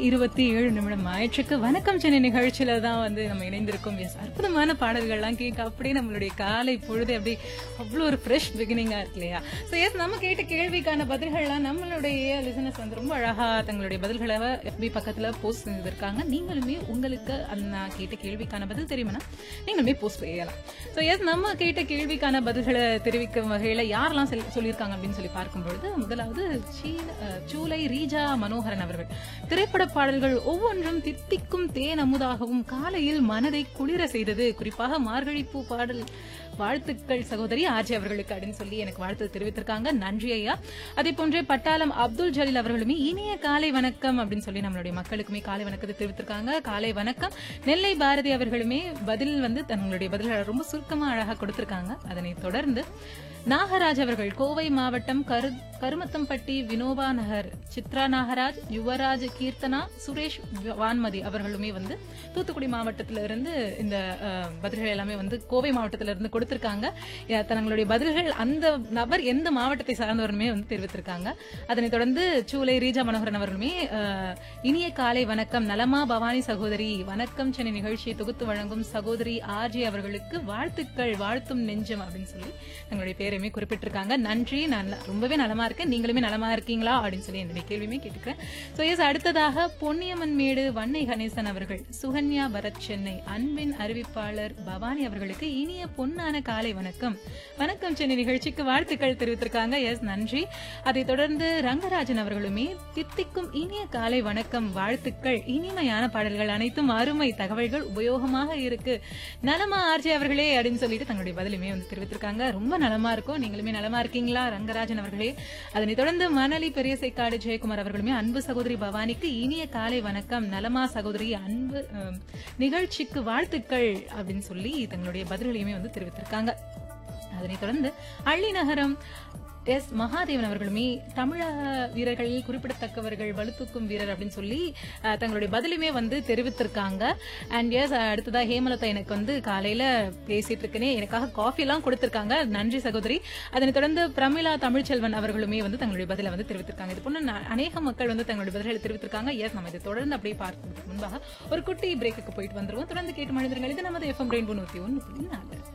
இருபத்தி ஏழு நிமிடம் ஆயிற்றுக்கு வணக்கம் சென்னை நிகழ்ச்சியில தான் வந்து நம்ம இணைந்திருக்கோம் எஸ் அற்புதமான பாடல்கள்லாம் கேட்க அப்படியே நம்மளுடைய காலை பொழுது அப்படி அவ்வளோ ஒரு ஃப்ரெஷ் பிகினிங்கா இருக்கு இல்லையா ஸோ எஸ் நம்ம கேட்ட கேள்விக்கான பதில்கள்லாம் நம்மளுடைய லிசனர்ஸ் வந்து ரொம்ப அழகா தங்களுடைய பதில்களை எஃபி பக்கத்துல போஸ்ட் செஞ்சிருக்காங்க நீங்களுமே உங்களுக்கு அந்த நான் கேட்ட கேள்விக்கான பதில் தெரியுமா நீங்களுமே போஸ்ட் செய்யலாம் ஸோ எஸ் நம்ம கேட்ட கேள்விக்கான பதில்களை தெரிவிக்கும் வகையில யாரெல்லாம் சொல்லி- சொல்லியிருக்காங்க அப்படின்னு சொல்லி பார்க்கும்பொழுது முதலாவது சீன- அஹ், சூலை ரீஜா மனோகரன் அவர்கள் திரைப்பட பாடல்கள் ஒவ்வொன்றும் தித்திக்கும் தேன் அமுதாகவும் காலையில் மனதை குளிர செய்தது குறிப்பாக மார்கழி பூ பாடல் வாழ்த்துக்கள் சகோதரி ஆர்ஜி அவர்களுக்கு அப்படின்னு சொல்லி எனக்கு வாழ்த்து தெரிவித்திருக்காங்க நன்றி ஐயா அதே போன்றே பட்டாளம் அப்துல் ஜலீல் அவர்களுமே இனிய காலை வணக்கம் அப்படின்னு சொல்லி நம்மளுடைய மக்களுக்குமே காலை வணக்கத்தை தெரிவித்திருக்காங்க காலை வணக்கம் நெல்லை பாரதி அவர்களுமே பதில் வந்து தங்களுடைய பதில்களை ரொம்ப சுருக்கமா அழகா கொடுத்திருக்காங்க அதனை தொடர்ந்து நாகராஜ் அவர்கள் கோவை மாவட்டம் கரு கருமத்தம்பட்டி வினோபா நகர் சித்ரா நாகராஜ் யுவராஜ் கீர்த்தனா சுரேஷ் வான்மதி அவர்களுமே வந்து தூத்துக்குடி மாவட்டத்தில இருந்து இந்த அஹ், பதில்கள் எல்லாமே வந்து கோவை மாவட்டத்தில இருந்து கொடுத்திருக்காங்க அஹ், தங்களுடைய பதில்கள் அந்த நபர் எந்த மாவட்டத்தை சார்ந்தவருமே வந்து தெரிவித்திருக்காங்க அதனைத் தொடர்ந்து சூலை ரீஜா மனோகரன் அவர்களுமே அஹ், இனிய காலை வணக்கம் நலமா பவானி சகோதரி வணக்கம் சென்னை நிகழ்ச்சியை தொகுத்து வழங்கும் சகோதரி ஆர்ஜி அவர்களுக்கு வாழ்த்துக்கள் வாழ்த்தும் நெஞ்சம் அப்படின்னு சொல்லி தங்களுடைய பேரையுமே குறிப்பிட்டிருக்காங்க நன்றி நான் ரொம்பவே நலமா இருக்கேன் நீங்களுமே நலமா இருக்கீங்களா அப்படின்னு சொல்லி என்னுடைய கேள்வியுமே கேட்டுக்கிறேன் ஸோ எஸ் அடுத்ததாக பொன்னியம்மன் மேடு வன்னை கணேசன் அவர்கள் சுகன்யா பரத் சென்னை அன்பின் அறிவிப்பாளர் பவானி அவர்களுக்கு இனிய பொன்னான காலை வணக்கம் வணக்கம் சென்னை நிகழ்ச்சிக்கு வாழ்த்துக்கள் தெரிவித்திருக்காங்க எஸ் நன்றி அதைத் தொடர்ந்து ரங்கராஜன் அவர்களுமே தித்திக்கும் இனிய காலை வணக்கம் வாழ்த்துக்கள் இனிமையான பாடல்கள் அனைத்தும் அருமை தகவல்கள் உபயோகமாக இருக்கு நலமா ஆர்ஜி அவர்களே அப்படின்னு சொல்லிட்டு தங்களுடைய பதிலுமே வந்து தெரிவித்திருக்காங்க ரொம்ப நலமா இருக்கும் நீங்களுமே நலமா இருக்கீங்களா ரங்கராஜன் அவர்களே அதனைத் தொடர்ந்து மணலி பெரியசைக்காடு ஜெயக்குமார் அவர்களுமே அன்பு சகோதரி பவானிக்கு இனிய காலை வணக்கம் நலமா சகோதரி அன்பு அஹ், நிகழ்ச்சிக்கு வாழ்த்துக்கள் அப்படின்னு சொல்லி தங்களுடைய பதில்களையுமே வந்து தெரிவித்திருக்காங்க அதனைத் தொடர்ந்து அள்ளிநகரம் எஸ் மகாதேவன் அவர்களுமே தமிழக வீரர்களில் குறிப்பிடத்தக்கவர்கள் வலுத்தூக்கும் வீரர் அப்படின்னு சொல்லி அஹ், தங்களுடைய பதிலுமே வந்து தெரிவித்திருக்காங்க அண்ட் எஸ் அடுத்ததா ஹேமலதா எனக்கு வந்து காலையில பேசிட்டு இருக்கேனே எனக்காக காஃபி எல்லாம் கொடுத்திருக்காங்க நன்றி சகோதரி அதனைத் தொடர்ந்து பிரமிளா தமிழ்ச்செல்வன் அவர்களுமே வந்து தங்களுடைய பதிலை வந்து தெரிவித்திருக்காங்க இது போன்ற ந- அநேக மக்கள் வந்து தங்களுடைய பதில்களை தெரிவித்திருக்காங்க எஸ் நம்ம இதை தொடர்ந்து அப்படியே பார்க்கிறதுக்கு முன்பாக ஒரு குட்டி பிரேக்குக்கு போயிட்டு வந்துருவோம் தொடர்ந்து கேட்டு மழுந்துருங்கள் இது நமது எஃப்எம் ரெயின்போ நூத்தி ஒன்று புள்ளி நாலு